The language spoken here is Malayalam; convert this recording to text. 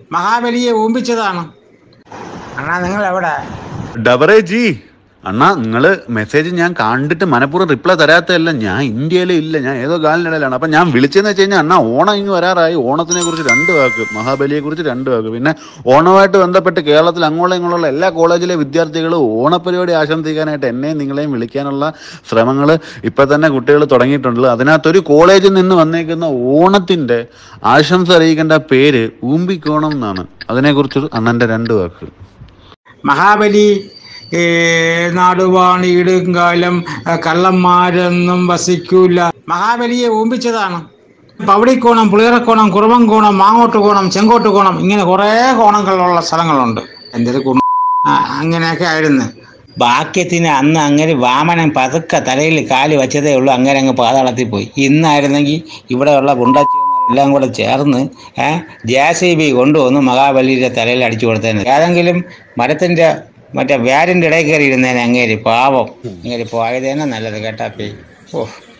മഹാബലിയെ ഊമ്പിച്ചതാണ് അണ്ണാ നിങ്ങൾ എവിടെ ഡബറേ ജി അണ്ണാ നിങ്ങള് മെസ്സേജ് ഞാൻ കണ്ടിട്ട് മനഃപൂർവ്വം റിപ്ലൈ തരാത്തതല്ല ഞാൻ ഇന്ത്യയിലെ ഇല്ല ഞാൻ ഏതോ കാലിനിടയിലാണ് അപ്പൊ ഞാൻ വിളിച്ചതെന്ന് വെച്ച് കഴിഞ്ഞാൽ അണ്ണാ ഓണം ഇങ്ങ് വരാറായി ഓണത്തിനെ കുറിച്ച് രണ്ട് വാക്ക് മഹാബലിയെ കുറിച്ച് രണ്ട് വാക്ക് പിന്നെ ഓണവുമായിട്ട് ബന്ധപ്പെട്ട് കേരളത്തിൽ അങ്ങോളം ഇങ്ങോട്ടുള്ള എല്ലാ കോളേജിലെ വിദ്യാർത്ഥികളും ഓണപരിപാടി ആശംസിക്കാനായിട്ട് എന്നെയും നിങ്ങളെയും വിളിക്കാനുള്ള ശ്രമങ്ങൾ ഇപ്പൊ തന്നെ കുട്ടികൾ തുടങ്ങിയിട്ടുണ്ടല്ലോ അതിനകത്തൊരു കോളേജിൽ നിന്ന് വന്നേക്കുന്ന ഓണത്തിന്റെ ആശംസ അറിയിക്കേണ്ട പേര് ഊമ്പിക്കോണം എന്നാണ് അതിനെക്കുറിച്ച് അണ്ണന്റെ രണ്ട് വാക്ക് മഹാബലി ഏ, നാടുവാണിയിടും കാലം ഏ, കള്ളന്മാരൊന്നും വസിക്കൂല മഹാബലിയെ ഊമ്പിച്ചതാണ് പവടിക്കോണം പുളിയറക്കോണം കുറുവൻകോണം മാങ്ങോട്ട് കോണം ചെങ്കോട്ട് കോണം ഇങ്ങനെ കുറേ കോണങ്ങളുള്ള സ്ഥലങ്ങളുണ്ട് എന്തൊരു കു ആ, അങ്ങനെയൊക്കെ ആയിരുന്നു ഭാഗ്യത്തിന് അന്ന് അങ്ങനെ വാമനൻ പതുക്കെ തലയിൽ കാല് വെച്ചതേ ഉള്ളൂ അങ്ങനെ അങ്ങ് പാതാളത്തിൽ പോയി ഇന്നായിരുന്നെങ്കിൽ ഇവിടെയുള്ള ഗുണ്ടാച്ചിമാരെല്ലാം കൂടെ ചേർന്ന് ഏഹ് ജെ സി ബി കൊണ്ടുവന്ന് മഹാബലിയുടെ തലയിൽ അടിച്ചു കൊടുത്തേനെ ഏതെങ്കിലും മരത്തിന്റെ മറ്റേ വേരിന്റെ ഇടയിൽ കയറി ഇരുന്നേനെ അങ്ങേര് പാവം ഇങ്ങനെ പോയതേനെ നല്ലത് കേട്ടാ പേ ഓ